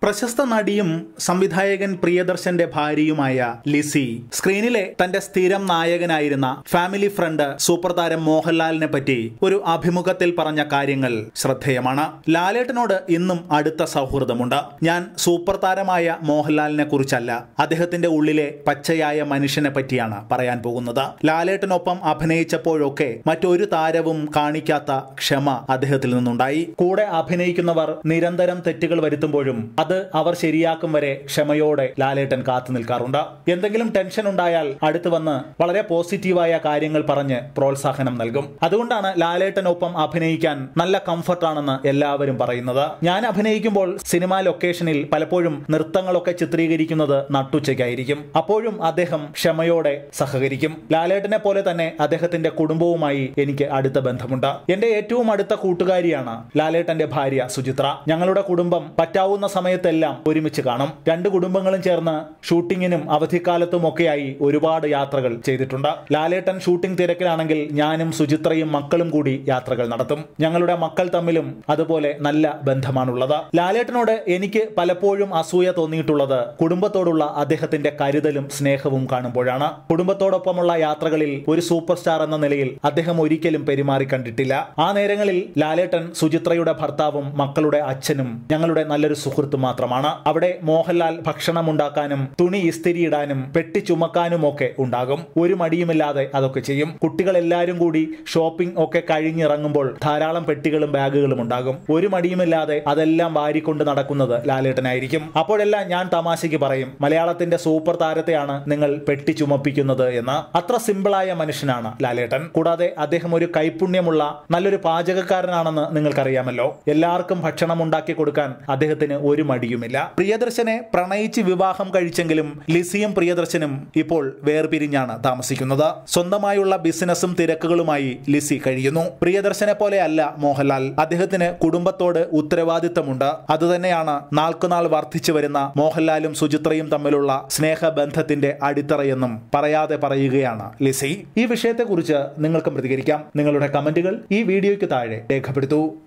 പ്രശസ്ത നടിയും സംവിധായകൻ പ്രിയദർശന്റെ ഭാര്യയുമായ ലിസി സ്ക്രീനിലെ തന്റെ സ്ഥിരം നായകനായിരുന്ന ഫാമിലി ഫ്രണ്ട് സൂപ്പർ താരം മോഹൻലാലിനെ പറ്റി ഒരു അഭിമുഖത്തിൽ പറഞ്ഞ കാര്യങ്ങൾ ശ്രദ്ധേയമാണ് ലാലേട്ടനോട് ഇന്നും അടുത്ത സൗഹൃദമുണ്ട് ഞാൻ സൂപ്പർ താരമായ മോഹൻലാലിനെ കുറിച്ചല്ല അദ്ദേഹത്തിന്റെ ഉള്ളിലെ പച്ചയായ മനുഷ്യനെ പറ്റിയാണ് പറയാൻ പോകുന്നത് ലാലേട്ടനൊപ്പം അഭിനയിച്ചപ്പോഴൊക്കെ മറ്റൊരു താരവും കാണിക്കാത്ത ക്ഷമ അദ്ദേഹത്തിൽ നിന്നുണ്ടായി കൂടെ അഭിനയിക്കുന്നവർ നിരന്തരം തെറ്റുകൾ വരുത്തുമ്പോഴും അത് അവർ ശരിയാക്കും വരെ ക്ഷമയോടെ ലാലേട്ടൻ കാത്തു നിൽക്കാറുണ്ട് എന്തെങ്കിലും ടെൻഷൻ ഉണ്ടായാൽ അടുത്ത് വന്ന് വളരെ പോസിറ്റീവായ കാര്യങ്ങൾ പറഞ്ഞ് പ്രോത്സാഹനം നൽകും അതുകൊണ്ടാണ് ലാലേട്ടനൊപ്പം അഭിനയിക്കാൻ നല്ല കംഫർട്ടാണെന്ന് എല്ലാവരും പറയുന്നത് ഞാൻ അഭിനയിക്കുമ്പോൾ സിനിമാ ലൊക്കേഷനിൽ പലപ്പോഴും നൃത്തങ്ങളൊക്കെ ചിത്രീകരിക്കുന്നത് നട്ടുച്ചയ്ക്കായിരിക്കും അപ്പോഴും അദ്ദേഹം ക്ഷമയോടെ സഹകരിക്കും ലാലേട്ടനെ പോലെ തന്നെ അദ്ദേഹത്തിന്റെ കുടുംബവുമായി എനിക്ക് അടുത്ത ബന്ധമുണ്ട് എന്റെ ഏറ്റവും അടുത്ത കൂട്ടുകാരിയാണ് ലാലേട്ടന്റെ ഭാര്യ സുചിത്ര ഞങ്ങളുടെ കുടുംബം പറ്റാവുന്ന സമയത്തെല്ലാം ഒരുമിച്ച് കാണും രണ്ട് കുടുംബങ്ങളും ചേർന്ന് ഷൂട്ടിങ്ങിനും അവധിക്കാലത്തും ഒക്കെയായി ഒരുപാട് യാത്രകൾ ചെയ്തിട്ടുണ്ട് ലാലേട്ടൻ ഷൂട്ടിംഗ് തിരക്കിലാണെങ്കിൽ ഞാനും സുചിത്രയും മക്കളും കൂടി യാത്രകൾ നടത്തും ഞങ്ങളുടെ മക്കൾ തമ്മിലും അതുപോലെ നല്ല ബന്ധമാണുള്ളത് ലാലേട്ടനോട് എനിക്ക് പലപ്പോഴും അസൂയ തോന്നിയിട്ടുള്ളത് കുടുംബത്തോടുള്ള അദ്ദേഹത്തിന്റെ കരുതലും സ്നേഹവും കാണുമ്പോഴാണ് കുടുംബത്തോടൊപ്പമുള്ള യാത്രകളിൽ ഒരു സൂപ്പർ സ്റ്റാർ എന്ന നിലയിൽ അദ്ദേഹം ഒരിക്കലും പെരുമാറി കണ്ടിട്ടില്ല ആ നേരങ്ങളിൽ ലാലേട്ടൻ സുചിത്രയുടെ ഭർത്താവും മക്കളുടെ അച്ഛനും ഞങ്ങളുടെ നല്ലൊരു സുഹൃത്ത് മാത്രമാണ് അവിടെ മോഹൻലാൽ ഭക്ഷണം ഉണ്ടാക്കാനും തുണി ഇസ്തിരിയിടാനും പെട്ടി ചുമക്കാനും ഒക്കെ ഉണ്ടാകും ഒരു മടിയുമില്ലാതെ അതൊക്കെ ചെയ്യും കുട്ടികൾ എല്ലാവരും കൂടി ഷോപ്പിംഗ് ഒക്കെ കഴിഞ്ഞിറങ്ങുമ്പോൾ ധാരാളം പെട്ടികളും ബാഗുകളും ഉണ്ടാകും ഒരു മടിയുമില്ലാതെ അതെല്ലാം വാരിക്കൊണ്ട് നടക്കുന്നത് ലാലേട്ടനായിരിക്കും അപ്പോഴെല്ലാം ഞാൻ തമാശയ്ക്ക് പറയും മലയാളത്തിന്റെ സൂപ്പർ താരത്തെയാണ് നിങ്ങൾ പെട്ടി ചുമപ്പിക്കുന്നത് എന്ന് അത്ര സിമ്പിളായ മനുഷ്യനാണ് ലാലേട്ടൻ കൂടാതെ അദ്ദേഹം ഒരു കൈപുണ്യമുള്ള നല്ലൊരു പാചകക്കാരനാണെന്ന് നിങ്ങൾക്കറിയാമല്ലോ എല്ലാവർക്കും ഭക്ഷണം ഉണ്ടാക്കി കൊടുക്കാൻ അദ്ദേഹത്തിന് ഒരു മടിയുമില്ല പ്രിയദർശനെ പ്രണയിച്ച് വിവാഹം കഴിച്ചെങ്കിലും ലിസിയും പ്രിയദർശനും ഇപ്പോൾ വേർപിരിഞ്ഞാണ് താമസിക്കുന്നത് സ്വന്തമായുള്ള ബിസിനസ്സും തിരക്കുകളുമായി ലിസി കഴിയുന്നു പ്രിയദർശനെ പോലെയല്ല മോഹൻലാൽ അദ്ദേഹത്തിന് കുടുംബത്തോട് ഉത്തരവാദിത്തമുണ്ട് അതുതന്നെയാണ് നാൾക്കുനാൾ വർദ്ധിച്ചു വരുന്ന മോഹൻലാലും സുചിത്രയും തമ്മിലുള്ള സ്നേഹബന്ധത്തിന്റെ അടിത്തറയെന്നും പറയാതെ പറയുകയാണ് ലിസി ഈ വിഷയത്തെക്കുറിച്ച് നിങ്ങൾക്കും പ്രതികരിക്കാം നിങ്ങളുടെ കമന്റുകൾ ഈ വീഡിയോയ്ക്ക് താഴെ രേഖപ്പെടുത്തൂ